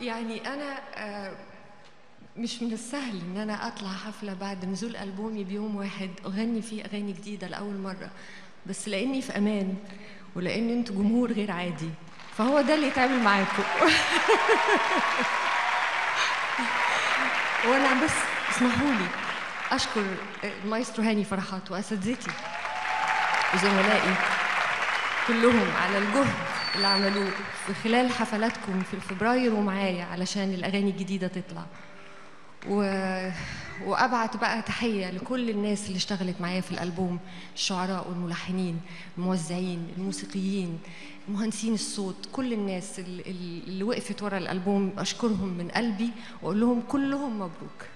يعني انا آه، مش من السهل ان انا اطلع حفله بعد نزول البومي بيوم واحد اغني فيه اغاني جديده لاول مره بس لاني في امان ولان انتوا جمهور غير عادي فهو ده اللي يتعمل معاكم وانا بس اسمحوا لي اشكر المايسترو هاني فرحات واساتذتي وزملائي كلهم على الجهد اللي عملوه في خلال حفلاتكم في فبراير ومعايا علشان الاغاني الجديده تطلع و... وابعت بقى تحيه لكل الناس اللي اشتغلت معايا في الالبوم الشعراء والملحنين الموزعين الموسيقيين مهندسين الصوت كل الناس اللي, اللي وقفت ورا الالبوم اشكرهم من قلبي واقول لهم كلهم مبروك